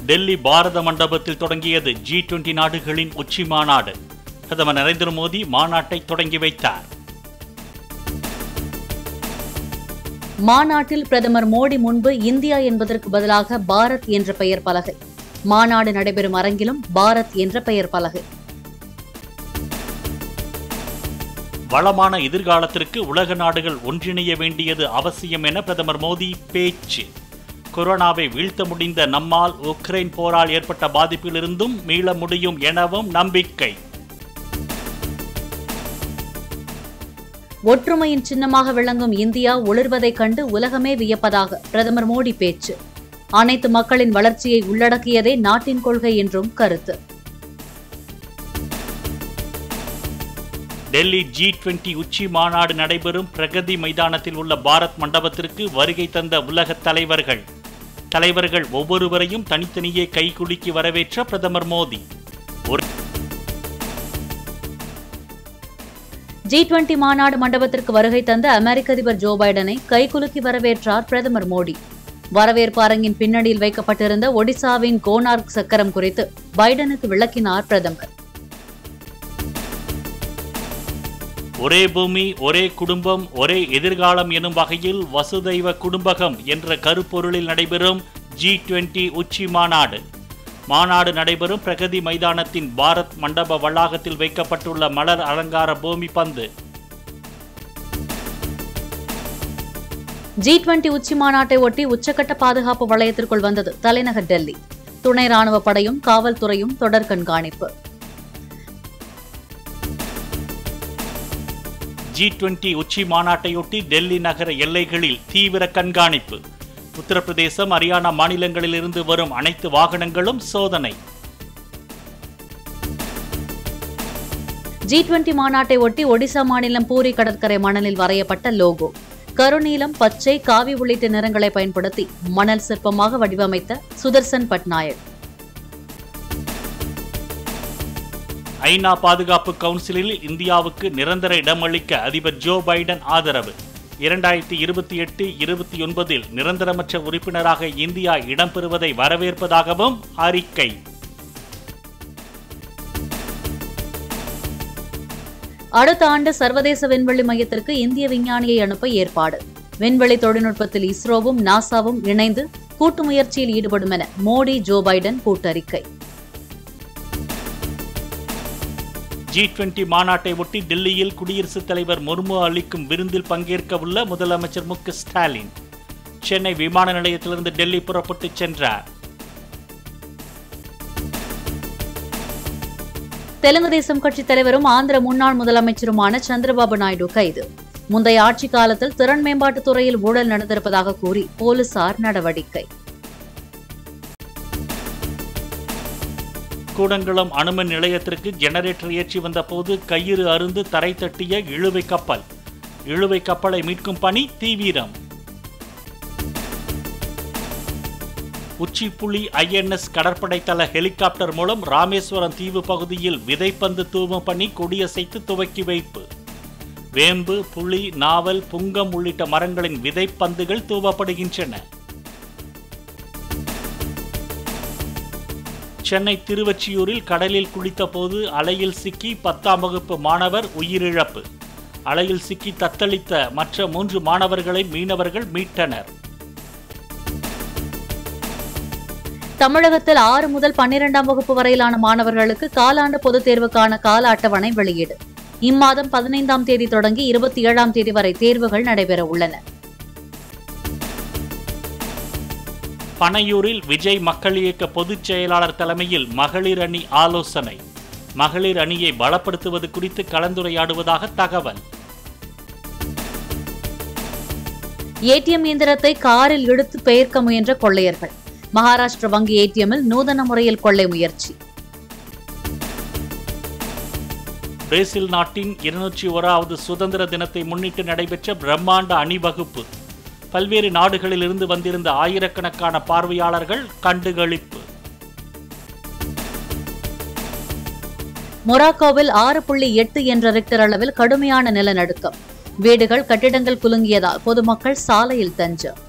டெல்லி பாரத மண்டபத்தில் தொடங்கியது G twenty நாடுகளின் உச்சி மாநாடு பிரதமர் நரேந்திர மோடி மாநாட்டை தொடங்கி வைத்தார் மாநாட்டில் பிரதமர் மோடி முன்பு இந்தியா என்பதற்கு பதிலாக பாரத் என்ற பெயர் பலகை மாநாடு நடைபெறும் அரங்கிலும் பாரத் என்ற பெயர் பலகை வளமான எதிர்காலத்திற்கு உலக நாடுகள் ஒன்றிணைய வேண்டியது அவசியம் என பிரதமர் மோடி பேச்சு கொரோனாவை வீழ்த்த முடிந்த நம்மால் உக்ரைன் போரால் ஏற்பட்ட பாதிப்பிலிருந்தும் மீள முடியும் எனவும் நம்பிக்கை ஒற்றுமையின் சின்னமாக விளங்கும் இந்தியா ஒளிர்வதைக் கண்டு உலகமே வியப்பதாக பிரதமர் மோடி பேச்சு அனைத்து மக்களின் வளர்ச்சியை உள்ளடக்கியதே நாட்டின் கொள்கை என்றும் கருத்து டெல்லி ஜி டுவெண்டி உச்சி மாநாடு நடைபெறும் பிரகதி மைதானத்தில் உள்ள பாரத் மண்டபத்திற்கு வருகை தந்த உலக தலைவர்கள் தலைவர்கள் ஒவ்வொருவரையும் தனித்தனியே கைகுலுக்கி வரவேற்ற பிரதமர் மோடி ஒரு ஜி டுவெண்டி மாநாடு மண்டபத்திற்கு வருகை தந்த அமெரிக்க அதிபர் ஜோ பைடனை கைகுலுக்கி வரவேற்றார் பிரதமர் மோடி வரவேற்பு அரங்கின் பின்னணியில் வைக்கப்பட்டிருந்த ஒடிசாவின் கோனார்க் சக்கரம் குறித்து பைடனுக்கு விளக்கினார் பிரதமர் ஒரே பூமி ஒரே குடும்பம் ஒரே எதிர்காலம் எனும் வகையில் வசுதைவ குடும்பகம் என்ற கருப்பொருளில் நடைபெறும் ஜி டுவெண்டி உச்சி மாநாடு மாநாடு நடைபெறும் பிரகதி மைதானத்தின் பாரத் மண்டப வளாகத்தில் வைக்கப்பட்டுள்ள மலர் அலங்கார பூமி பந்து ஜி டுவெண்டி உச்சி மாநாட்டை ஒட்டி உச்சக்கட்ட பாதுகாப்பு வளையத்திற்குள் வந்தது தலைநகர் டெல்லி துணை ராணுவ படையும் காவல்துறையும் தொடர் கண்காணிப்பு ஜி டுவெண்டி உச்சி மாநாட்டையொட்டி டெல்லி நகர எல்லைகளில் தீவிர கண்காணிப்பு உத்தரப்பிரதேசம் ஹரியானா மாநிலங்களிலிருந்து வரும் அனைத்து வாகனங்களும் சோதனை ஜி டுவெண்டி மாநாட்டை ஒட்டி ஒடிசா மாநிலம் பூரி கடற்கரை மணலில் வரையப்பட்ட லோகோ கருநீலம் பச்சை காவி உள்ளிட்ட நிறங்களை பயன்படுத்தி மணல் சிற்பமாக வடிவமைத்த சுதர்சன் பட்நாயக் ஐநா பாதுகாப்பு கவுன்சிலில் இந்தியாவுக்கு நிரந்தர இடமளிக்க அதிபர் ஜோ பைடன் ஆதரவு இரண்டாயிரத்தி இருபத்தி எட்டு இருபத்தி ஒன்பதில் நிரந்தரமற்ற உறுப்பினராக இந்தியா இடம்பெறுவதை வரவேற்பதாகவும் அறிக்கை அடுத்த ஆண்டு சர்வதேச விண்வெளி மையத்திற்கு இந்திய விஞ்ஞானியை அனுப்ப ஏற்பாடு விண்வெளி தொழில்நுட்பத்தில் இஸ்ரோவும் நாசாவும் இணைந்து கூட்டு முயற்சியில் ஈடுபடும் என மோடி ஜோ பைடன் கூட்டறிக்கை ஜி டுவெண்டி மாநாட்டை ஒட்டி டெல்லியில் குடியரசுத் தலைவர் முர்மு அளிக்கும் விருந்தில் பங்கேற்க உள்ள முதலமைச்சர் மு க ஸ்டாலின் சென்னை விமான நிலையத்திலிருந்து டெல்லி புறப்பட்டுச் சென்றார் தெலுங்கு தேசம் கட்சித் தலைவரும் ஆந்திர முன்னாள் முதலமைச்சருமான சந்திரபாபு நாயுடு கைது முந்தைய ஆட்சி காலத்தில் திறன் மேம்பாட்டுத் துறையில் ஊழல் நடந்திருப்பதாக கூறி போலீசார் நடவடிக்கை கூடங்குளம் அணுமின் நிலையத்திற்கு ஜெனரேட்டர் ஏற்றி வந்தபோது கயிறு அருந்து தரை தட்டிய இழுவை கப்பல் இழுவை கப்பலை மீட்கும் பணி தீவிரம் உச்சிப்புலி ஐஎன்எஸ் கடற்படை தள ஹெலிகாப்டர் மூலம் ராமேஸ்வரம் தீவு பகுதியில் விதைப்பந்து தூவும் பணி கொடியசைத்து துவக்கி வைப்பு வேம்பு புலி நாவல் புங்கம் உள்ளிட்ட மரங்களின் விதைப்பந்துகள் தூவப்படுகின்றன சென்னை திருவொற்றியூரில் கடலில் குளித்தபோது அலையில் சிக்கி பத்தாம் வகுப்பு மாணவர் உயிரிழப்பு அலையில் சிக்கி தத்தளித்த மற்ற மூன்று மாணவர்களை மீனவர்கள் மீட்டனர் தமிழகத்தில் ஆறு முதல் பன்னிரெண்டாம் வகுப்பு வரையிலான மாணவர்களுக்கு காலாண்டு பொதுத் தேர்வுக்கான கால அட்டவணை வெளியீடு இம்மாதம் பதினைந்தாம் தேதி தொடங்கி இருபத்தி ஏழாம் தேதி வரை தேர்வுகள் நடைபெற உள்ளன பனையூரில் விஜய் மக்கள் இயக்க பொதுச் செயலாளர் தலைமையில் மகளிர் அணி ஆலோசனை மகளிர் அணியை பலப்படுத்துவது குறித்து கலந்துரையாடுவதாக தகவல் ஏடிஎம் இயந்திரத்தை காரில் இழுத்து பெயர்க்க முயன்ற கொள்ளையர்கள் மகாராஷ்டிர வங்கி ஏடிஎம்மில் நூதன முறையில் கொள்ளை முயற்சி பிரேசில் நாட்டின் இருநூற்றி ஓராவது சுதந்திர தினத்தை முன்னிட்டு நடைபெற்ற பிரம்மாண்ட அணிவகுப்பு பல்வேறு நாடுகளில் இருந்து வந்திருந்த ஆயிரக்கணக்கான பார்வையாளர்கள் கண்டுகளிப்பு மொராக்கோவில் ஆறு புள்ளி எட்டு என்ற ரிக்டர் அளவில் கடுமையான நிலநடுக்கம் வீடுகள் கட்டிடங்கள் குலுங்கியதால் பொதுமக்கள் சாலையில் தஞ்சம்